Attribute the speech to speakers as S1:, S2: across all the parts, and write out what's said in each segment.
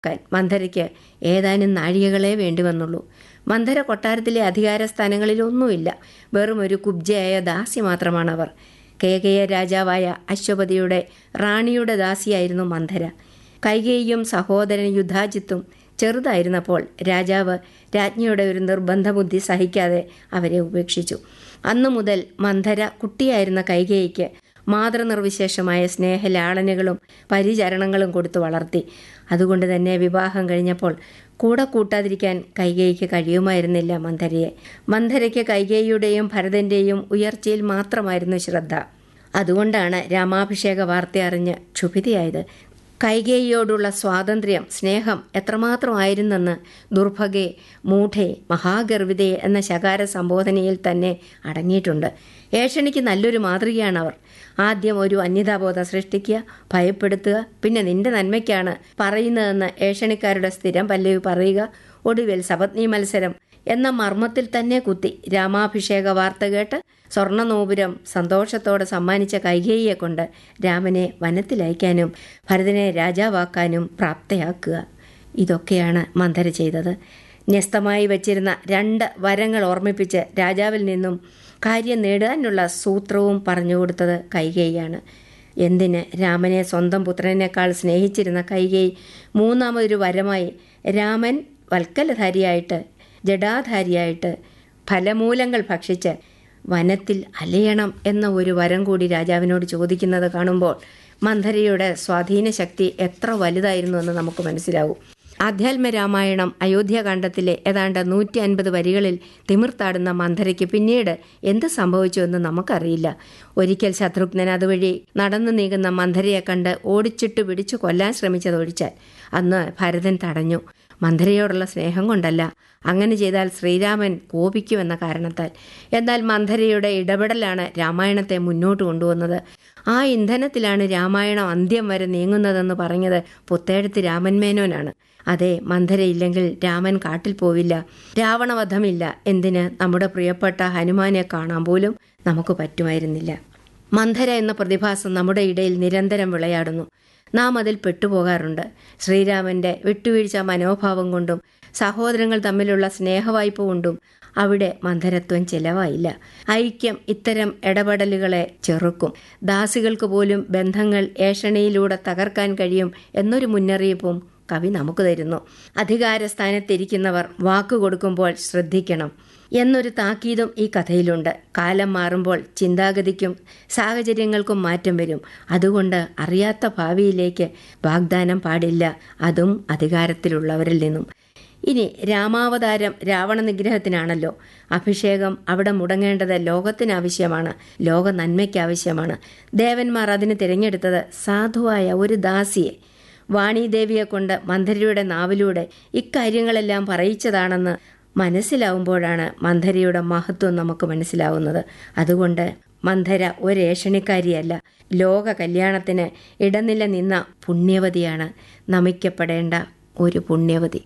S1: ക്കാൻ മന്ധരയ്ക്ക് ഏതാനും നാഴികകളെ വേണ്ടി വന്നുള്ളൂ മന്ധര കൊട്ടാരത്തിലെ അധികാര സ്ഥാനങ്ങളിലൊന്നുമില്ല വെറും ഒരു കുബ്ജയായ ദാസി മാത്രമാണവർ കേകയ രാജാവായ അശ്വപതിയുടെ റാണിയുടെ ദാസിയായിരുന്നു മന്ധര കൈകേയും സഹോദരൻ യുദ്ധാജിത്തും ചെറുതായിരുന്നപ്പോൾ രാജാവ് രാജ്ഞിയുടെ ഒരു നിർബന്ധ ബുദ്ധി സഹിക്കാതെ അവരെ ഉപേക്ഷിച്ചു അന്നു മുതൽ മന്ധര കുട്ടിയായിരുന്ന കൈകേയിക്ക് മാതൃനിർവിശേഷമായ സ്നേഹലാളനകളും പരിചരണങ്ങളും കൊടുത്തു വളർത്തി അതുകൊണ്ട് തന്നെ വിവാഹം കഴിഞ്ഞപ്പോൾ കൂടെ കൂട്ടാതിരിക്കാൻ കൈകേയിക്ക് കഴിയുമായിരുന്നില്ല മന്ധരയെ മന്ധരയ്ക്ക് കൈകേയിയുടെയും ഭരതന്റെയും ഉയർച്ചയിൽ മാത്രമായിരുന്നു ശ്രദ്ധ അതുകൊണ്ടാണ് രാമാഭിഷേക വാർത്ത അറിഞ്ഞ് ക്ഷുഭിതയായത് കൈകേയിയോടുള്ള സ്വാതന്ത്ര്യം സ്നേഹം എത്രമാത്രമായിരുന്നെന്ന് ദുർഭഗെ മൂഢെ മഹാഗർവിതെ എന്ന ശകാര സംബോധനയിൽ തന്നെ അടങ്ങിയിട്ടുണ്ട് ഏഷണിക്ക് നല്ലൊരു മാതൃകയാണവർ ആദ്യം ഒരു അന്യതാബോധം സൃഷ്ടിക്കുക ഭയപ്പെടുത്തുക പിന്നെ നിന്റെ നന്മയ്ക്കാണ് പറയുന്നതെന്ന് ഏഷണിക്കാരുടെ സ്ഥിരം പല്ലവി പറയുക ഒടുവിൽ സപത്നി മത്സരം എന്ന മർമ്മത്തിൽ തന്നെ കുത്തി രാമാഭിഷേക വാർത്ത കേട്ട് സ്വർണ്ണനൂപുരം സന്തോഷത്തോടെ സമ്മാനിച്ച കൈകേയിയെ കൊണ്ട് രാമനെ വനത്തിലയക്കാനും ഭരതനെ രാജാവാക്കാനും പ്രാപ്തയാക്കുക ഇതൊക്കെയാണ് മന്ധര ചെയ്തത് ന്യസ്തമായി വച്ചിരുന്ന രണ്ട് വരങ്ങൾ ഓർമ്മിപ്പിച്ച് രാജാവിൽ നിന്നും കാര്യം നേടാനുള്ള സൂത്രവും പറഞ്ഞുകൊടുത്തത് കൈകേയിയാണ് എന്തിന് രാമനെ സ്വന്തം പുത്രനേക്കാൾ സ്നേഹിച്ചിരുന്ന കൈകേയി മൂന്നാമതൊരു വരമായി രാമൻ വൽക്കലധാരിയായിട്ട് ജഡാധാരിയായിട്ട് ഫലമൂലങ്ങൾ ഭക്ഷിച്ച് വനത്തിൽ അലയണം എന്ന ഒരു വരം കൂടി രാജാവിനോട് ചോദിക്കുന്നത് കാണുമ്പോൾ മന്ധരയുടെ സ്വാധീന ശക്തി എത്ര വലുതായിരുന്നു എന്ന് നമുക്ക് മനസ്സിലാവും ആധ്യാത്മ രാമായണം അയോധ്യാകാന്ഡത്തിലെ ഏതാണ്ട് നൂറ്റി അൻപത് വരികളിൽ തിമിർത്താടുന്ന മന്ധരയ്ക്ക് പിന്നീട് എന്ത് സംഭവിച്ചു എന്ന് നമുക്കറിയില്ല ഒരിക്കൽ ശത്രുഘ്നൻ അതുവഴി നടന്നു നീങ്ങുന്ന മന്ധരയെ കണ്ട് ഓടിച്ചിട്ട് പിടിച്ചു കൊല്ലാൻ ശ്രമിച്ചതൊഴിച്ചാൽ അന്ന് ഭരതൻ തടഞ്ഞു മന്ധരയോടുള്ള സ്നേഹം കൊണ്ടല്ല അങ്ങനെ ചെയ്താൽ ശ്രീരാമൻ കോപിക്കുമെന്ന കാരണത്താൽ എന്നാൽ മന്ധരയുടെ ഇടപെടലാണ് രാമായണത്തെ മുന്നോട്ട് കൊണ്ടുവന്നത് ആ ഇന്ധനത്തിലാണ് രാമായണം അന്ത്യം വരെ നീങ്ങുന്നതെന്ന് പറഞ്ഞത് പുത്തേഴത്ത് രാമൻ മേനോനാണ് അതെ മന്ധരയില്ലെങ്കിൽ രാമൻ കാട്ടിൽ പോവില്ല രാവണവധമില്ല എന്തിന് നമ്മുടെ പ്രിയപ്പെട്ട ഹനുമാനെ കാണാൻ പോലും നമുക്ക് പറ്റുമായിരുന്നില്ല മന്ധര എന്ന പ്രതിഭാസം നമ്മുടെ ഇടയിൽ നിരന്തരം വിളയാടുന്നു നാം അതിൽ പെട്ടുപോകാറുണ്ട് ശ്രീരാമന്റെ വിട്ടുവീഴ്ച മനോഭാവം കൊണ്ടും സഹോദരങ്ങൾ തമ്മിലുള്ള സ്നേഹവായ്പ കൊണ്ടും അവിടെ മന്ധരത്വം ചെലവായില്ല ഐക്യം ഇത്തരം ഇടപെടലുകളെ ചെറുക്കും ദാസികൾക്ക് പോലും ബന്ധങ്ങൾ ഏഷണിയിലൂടെ തകർക്കാൻ കഴിയും എന്നൊരു മുന്നറിയിപ്പും കവി നമുക്ക് തരുന്നു അധികാരസ്ഥാനത്തിരിക്കുന്നവർ വാക്കു കൊടുക്കുമ്പോൾ ശ്രദ്ധിക്കണം എന്നൊരു താക്കീതും ഈ കഥയിലുണ്ട് കാലം മാറുമ്പോൾ ചിന്താഗതിക്കും സാഹചര്യങ്ങൾക്കും മാറ്റം വരും അതുകൊണ്ട് അറിയാത്ത ഭാവിയിലേക്ക് വാഗ്ദാനം പാടില്ല അതും അധികാരത്തിലുള്ളവരിൽ നിന്നും ഇനി രാമാവതാരം രാവണ നിഗ്രഹത്തിനാണല്ലോ അഭിഷേകം അവിടെ മുടങ്ങേണ്ടത് ലോകത്തിന് ആവശ്യമാണ് ലോക നന്മയ്ക്ക് ആവശ്യമാണ് ദേവന്മാർ അതിന് തിരഞ്ഞെടുത്തത് സാധുവായ ഒരു ദാസിയെ വാണീദേവിയെ കൊണ്ട് മന്ധരയുടെ നാവിലൂടെ ഇക്കാര്യങ്ങളെല്ലാം പറയിച്ചതാണെന്ന് മനസ്സിലാവുമ്പോഴാണ് മന്ധരയുടെ മഹത്വം നമുക്ക് മനസ്സിലാവുന്നത് അതുകൊണ്ട് മന്ധര ഒരേഷണിക്കാരിയല്ല ലോക കല്യാണത്തിന് ഇടനില നിന്ന പുണ്യവതിയാണ് നമിക്കപ്പെടേണ്ട ഒരു പുണ്യവതി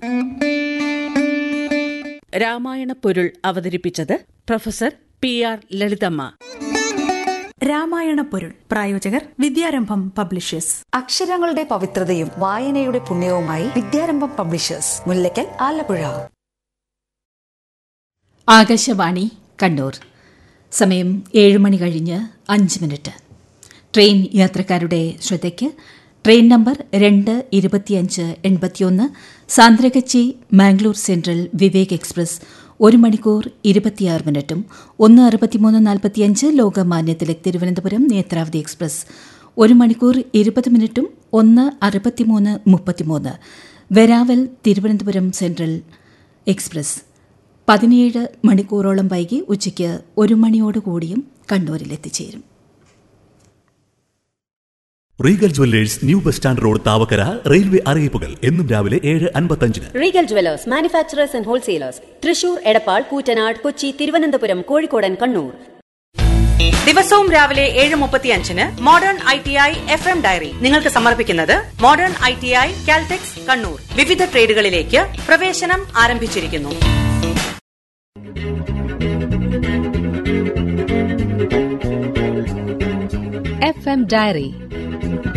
S2: രാമായണ പൊരുൾ അവതരിപ്പിച്ചത് professor P R Lalithamma
S3: Ramayana പൊരുൾ പ്രായോജകർ വിദ്യാരംഭം പബ്ലിഷേഴ്സ്
S4: അക്ഷരങ്ങളുടെ പവിത്രതയും വായനയുടെ പുണ്യവുമായി വിദ്യാരംഭം പബ്ലിഷേഴ്സ് മുല്ലയ്ക്കൽ ആലപ്പുഴ
S5: ആകാശവാണി കണ്ണൂർ സമയം ഏഴ് മണി കഴിഞ്ഞ് അഞ്ച് മിനിറ്റ് ട്രെയിൻ യാത്രക്കാരുടെ ശ്രദ്ധയ്ക്ക് ട്രെയിൻ നമ്പർ രണ്ട് ഇരുപത്തിയഞ്ച് എൺപത്തിയൊന്ന് സാന്ദ്രഗച്ചി മാംഗ്ലൂർ സെൻട്രൽ വിവേക് എക്സ്പ്രസ് ഒരു മണിക്കൂർ ഇരുപത്തിയാറ് മിനിറ്റും ഒന്ന് അറുപത്തിമൂന്ന് നാൽപ്പത്തിയഞ്ച് ലോകമാന്യ തിലക് തിരുവനന്തപുരം നേത്രാവതി എക്സ്പ്രസ് ഒരു മണിക്കൂർ ഇരുപത് മിനിറ്റും ഒന്ന് അറുപത്തിമൂന്ന് മുപ്പത്തിമൂന്ന് വെരാവൽ തിരുവനന്തപുരം സെൻട്രൽ എക്സ്പ്രസ് പതിനേഴ് മണിക്കൂറോളം വൈകി ഉച്ചയ്ക്ക് ഒരു മണിയോടുകൂടിയും കണ്ണൂരിലെത്തിച്ചേരും
S6: Regal jewellers new bus stand road Thavakkara railway അറിയിപ്പുകൾ എന്നും രാവിലെ ഏഴ് അൻപത്തഞ്ചിന്
S7: Regal jewellers manufacturers and wholesalers Thrissur Edappal Koottanad Kochi Thiruvananthapuram കോഴിക്കോടൻ കണ്ണൂർ
S8: ദിവസവും രാവിലെ ഏഴ് മുപ്പത്തിയഞ്ചിന് modern I T I F M diary നിങ്ങൾക്ക് സമർപ്പിക്കുന്നത് modern I T I Caltex Kannur വിവിധ ട്രേഡുകളിലേക്ക് പ്രവേശനം ആരംഭിച്ചിരിക്കുന്നു
S9: എഫ് എം ഡയറി